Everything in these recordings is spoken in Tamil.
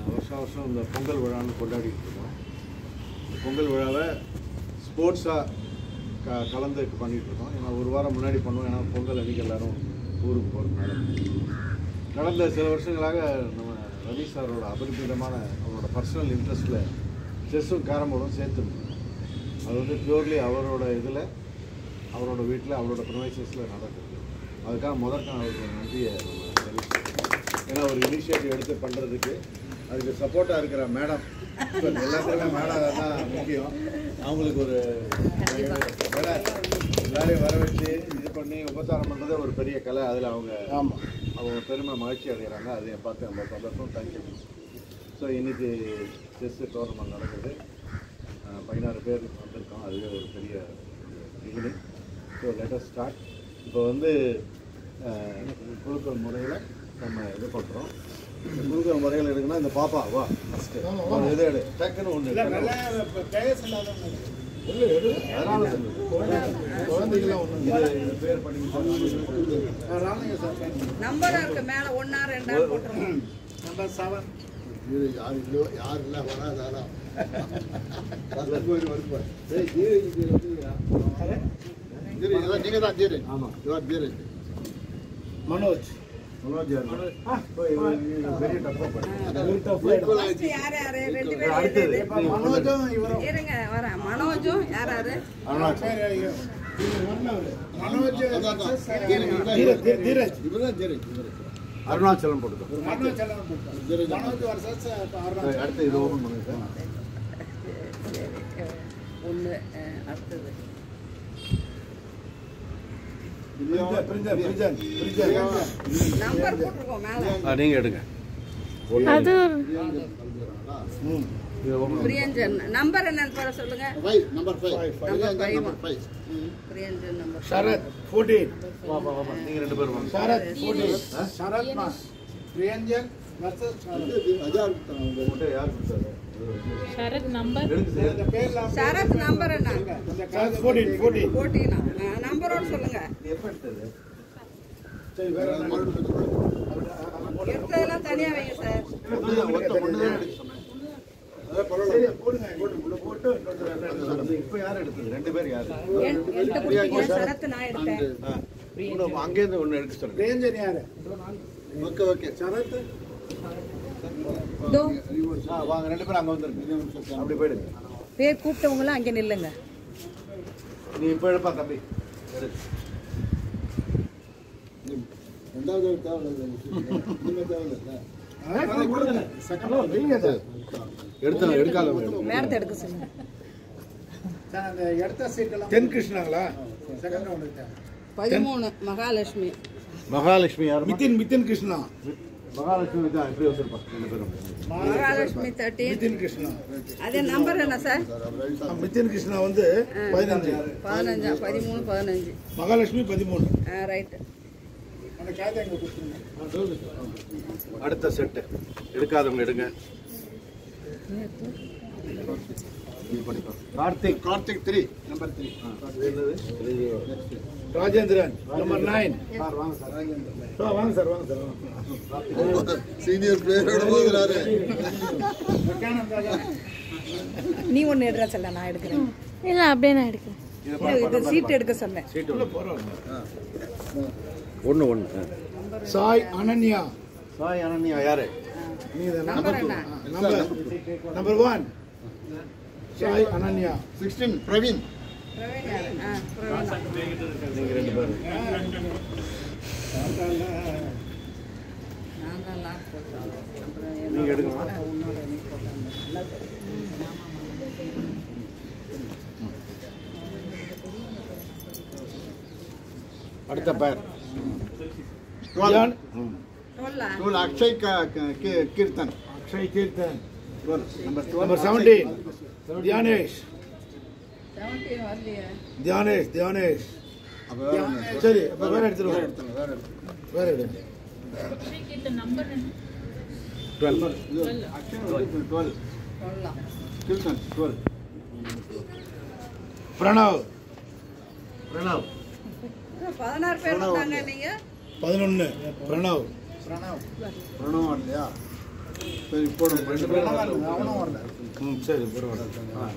வருஷம் வருஷம் இந்த பொங்கல் விழான்னு கொண்டாடிட்டு இருக்கோம் இந்த பொங்கல் விழாவை ஸ்போர்ட்ஸாக க கலந்து பண்ணிகிட்டு இருக்கோம் ஏன்னா ஒரு வாரம் முன்னாடி பண்ணுவோம் ஏன்னா பொங்கல் அன்றைக்கி எல்லாரும் ஊருக்கு போகிறதுனால கடந்த சில வருஷங்களாக நம்ம ரவி சாரோட அபரிமிதமான அவரோட பர்சனல் இன்ட்ரெஸ்ட்டில் செஸ்ஸும் கேரம்போர்டும் சேர்த்துருக்கோம் அது வந்து பியூர்லி அவரோட இதில் அவரோட வீட்டில் அவரோட ப்ரொவைசஸில் நடக்குது அதுக்காக முதற்க அவருக்கு நன்றியை நம்ம தெரிவிச்சுக்கிறோம் ஏன்னா ஒரு இனிஷியேட்டிவ் எடுத்து பண்ணுறதுக்கு அதுக்கு சப்போர்ட்டாக இருக்கிற மேடம் எல்லாத்துக்குமே மேடம் தான் முக்கியம் அவங்களுக்கு ஒரு வேலை எல்லாரையும் வர வச்சு இது பண்ணி உபச்சாரம் பண்ணுறதே ஒரு பெரிய கலை அதில் அவங்க ஆமாம் அவங்க பெருமை மகிழ்ச்சி அடைகிறாங்க அதை பார்த்து நம்ம சந்தோஷம் தேங்க்யூ ஸோ இன்னைக்கு செஸ் டோர்னமெண்ட் நடக்குது அஹ் பதினாறு பேர் வந்திருக்கோம் அதுவே ஒரு பெரிய பிகினிங் ஸோ லெட்டஸ்ட் ஸ்டார்ட் இப்போ வந்து அஹ், குழுக்கள் முறையில் நம்ம இது பண்ணுறோம் குழுக்கள் முறையில் எடுக்கணும்னா இந்த பாப்பா வா ஃபஸ்ட்டு ஒரு இது எடு டக்குன்னு ஒன்று அதனால சொல்லுது. குழந்தைகள்லாம் ஒன்றும் இது இது பேர் படிக்க நம்பர் இருக்கு மேல ஒன்னா ரெண்டா போட்டுருவோம் நம்பர் செவன் இது யார் இல்லையோ யார் இல்லை வராதாரா வருவார் வருவார் ஏய் தீரஜ் தீரஜ் தீரஜ் நீங்கள் தான் தீரஜ் ஆமாம் யுவர் தீரஜ் மனோஜ் மனோஜ் யாரு? ஓ, இவரு- இவரு பெரிய டப்பா பண்ணி First யார் யாரு ரெண்டு பேர் அடுத்தது மனோஜும் இவரும் இருங்க வரேன் மனோஜும் யார் யாரு அருணாச்சல் மனோஜ் தீரஜ் தீரஜ் தீரஜ் இவர் தான் தீரஜ் இவர் அருணாச்சலம் போட்டுக்கோ மனோஜ் எல்லாம் தீரஜ் மனோஜ் வருஷம் சரி, அடுத்து இது ஓபன் பண்ணுங்க சார் ஒன்று அடுத்தது பிரிஞ்சன் பிரிஞ்சன் பிரிஞ்சன் நம்பர் போட்டிருக்கோம் மேல நீங்க எடுங்க அது இது open பிரியஞ்சன் நம்பர் என்னன்னு பாரு சொல்லுங்க five number five Number five. Number five Priyanjan number Sarath fourteen வா, வா, வா, வா. நீங்க ரெண்டு பேரும் வாங்க. சரத் ஃபோர்டீன் சரத் மா பிரியஞ்சன் வர்சஸ் சரத் அஜார் உங்க முட்டை யார் கொடுத்தாரு? ஷரத் நம்பர் எடுங்க சார். இந்த பேர்லாம் சரத் நம்பர் என்ன சரத் ஃபோர்டீன் ஃபோர்டீன் போட்டீங்கன்னா நம்பரோட சொல்லுங்க இது எப்ப எடுத்தது? சரி வேற என்ன எடுத்ததெல்லாம் தனியா வைங்க சார் ஒண்ணுதான், ஒத்த ஒண்ணுதான் எடுக்க சொன்னேன். சரி போடுங்க போட்டு போட்டு இன்னொரு ரெண்டு எடுத்து அது இப்ப யார் எடுத்தது? ரெண்டு பேர் யாரு? என்- என்கிட்ட கொடுத்தீங்க சரத் நான் எடுத்தேன் ஆ. இன்னும் அங்கேருந்து ஒண்ணு எடுக்க சொல்லுங்க. பிரியஞ்சன் யாரு ஓகே ஓகே சரத் இதோ ஆ, வாங்க ரெண்டு பேரும் அங்க வந்துருங்க அப்படி போயிடுங்க பேர் கூப்பிட்டவங்களாம் அங்கே நில்லுங்க நீ இப்ப எடுப்பா தம்பி எடு. ரெண்டாவது தேவையில்லை நீங்கள் தேவையில்லை நீங்க சார் எடுத்தேன் எடுக்காத போயிடு. மேடத்தை எடுக்க சொல்லுங்க சார் அந்த இடத்த சீட்டெல்லாம் தென் கிருஷ்ணாங்களா செகண்ட் ரவுண்ட் பதிமூணு மகாலட்சுமி மகாலட்சுமி யாரு மிதின் மிதின் கிருஷ்ணா மகாலட்சுமி தான் எப்படி வச்சிருப்பா ரெண்டு பேரும் மகாலட்சுமி தேர்ட்டீன் மிதின் கிருஷ்ணா அதே நம்பர் என்ன சார் மிதின் கிருஷ்ணா வந்து பதினஞ்சு பதினஞ்சா பதிமூணு பதினஞ்சு மகாலட்சுமி பதிமூணு ரைட்டு அந்த காயத்தை எங்க கொடுத்துருங்க அடுத்த செட்டு எடுக்காதவங்க எடுங்க இது பண்ணிக்கோ. Karthik Karthik three number three இது என்னது? இது ராஜேந்திரன் நம்பர் நைன் சார் வாங்க சார் வாங்க சார் வாங்க சார் வாங்க சீனியர் பிளேயரோட போகிறாரு நீ ஒன்று எடுறா சொல்ல நான் எடுக்கிறேன் இல்ல அப்படியே நான் எடுக்கிறேன் இதை இது சீட் எடுக்க சொன்னேன் சீட்டு ஒன்று போறோம் ஒன்று ஒன்று சாய் அனன்யா சாய் அனன்யா யாரு நீங்க நம்பர் என்ன number number one Sai Ananya sixteen Praveen Praveen யாரு? ஆ, பிரவீன். நீங்கள் ரெண்டு பேரும் நான் தான் lock போட்டேன். அப்புறம் என்ன? நீங்கள் எடுங்கம்மா உன்னோட நீ போட்டாங்க. அடுத்த பேர் டுவெல் சொல்லா? டுவெல் அக்ஷய் க- க- கீ- Keerthan Akshay Keerthan twelve number twelve number seventeen Dhyanesh 17 வரலையே. தியானேஷ் தியானேஷ் அப்போ வேற ஒண்ணு. சரி அப்ப வேற எடுத்துருவோம் வேற எடுத்துங்க, வேற எடுத்துங்க. வேற எடுங்க டுவெல் இது அக்ஷய் வந்து டுவெல் சொல்லலாம். கீர்த்தன் டுவெல் பிரணவ் பிரணவ் இன்னும் பதினாறு பேர் வந்தாங்க நீங்க பதினொன்னு பிரணவ் பிரணவம் இல்லையா சரி போடும் ரெண்டு பேரும் வரல. அவனும் வரல ம் சரி பரவாயில்ல ஆ.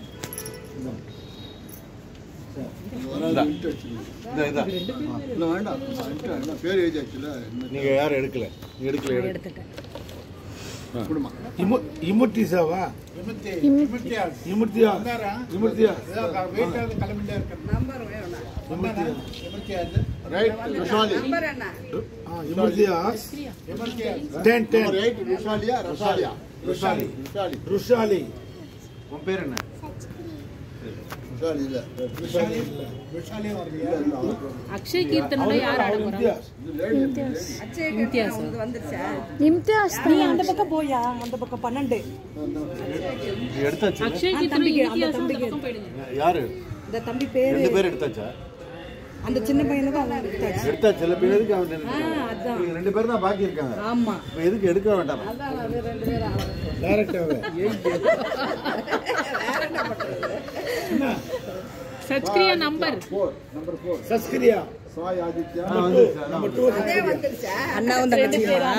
இந்தா. இந்த இதா இல்லை வேண்டாம் வந்துட்டேன். என்ன பேர் எழுதியாச்சுல என்ன நீங்க யாரும் எடுக்கல எடுக்கல எடுக்கல எடுத்துட்டேன் குடும்பம் இமுத்திசாவா இமுத்தி இமுத்தியா இமுத்தியா இமுத்தியா வீட்டாவது கிளம்பிட்டே இருக்கேன் நம்பர் வேணும் இமுத்தியா ரைட் ருஷாலி நம்பர் என்ன இமுத்தியா டென் டென் ரைட் ருஷாலியா ரசாலியா ருஷாலி ருஷாலி ருஷாலி உன் பேர் என்ன ருஷாலி இல்லை ருஷாலி ருஷாலி வரலையா அக்ஷய் கீர்த்தனோட யார் ஆட போறாங்க இமுத்தியாஸ் அச்சய கேட்டு வந்து வந்துருச்சா இம்தியாஸ் நீ அந்த பக்கம் போயா அந்த பக்கம் பன்னெண்டு இது எடுத்தாச்சு அக்ஷய் கீர்த்தனும் இம்தியாஸும் அந்த பக்கம் போயிடுங்க யாரு இந்த தம்பி பேரு ரெண்டு பேர் எடுத்தாச்சா அந்த சின்ன பையனுக்கும் அவன் எடுத்தாச்சு எடுத்தாச்சு சில பேருக்கு அவன் ஆ, அதான். இவங்க ரெண்டு பேர் தான் பாக்கி இருக்காங்க ஆமா இப்போ எதுக்கு எடுக்க வேண்டாம் அதான் அது ரெண்டு பேரும் ஆளுங்க. டைரக்டாவே வேற என்ன பண்றது Zakariya number four number four Zakariya Sai Aditya ஆ, வந்துருச்சு, அதான் நம்பர் டூ அதே வந்துருச்சா அண்ணாவும் தங்கச்சியுமா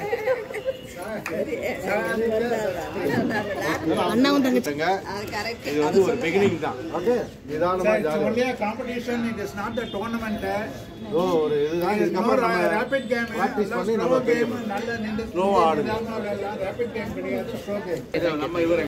அண்ணாவும் தங்கச்சி வந்துருச்சுங்க. அது கரெக்ட் இது வந்து ஒரு பிகினிங் தான் ஓகே நிதானமா ஜாலியா only competition it is not the tournament ஓ ஒரு இதுதான் இதுக்கப்புறம் நம்ம ரேபிட் கேம் ப்ராக்டிஸ் பண்ணி நம்ம கேம் நல்ல நின்று Slow ஆ ஆடுங்க. ரேபிட் கேம் கிடையாது ஸ்லோ கேம் இதை நம்ம இவரை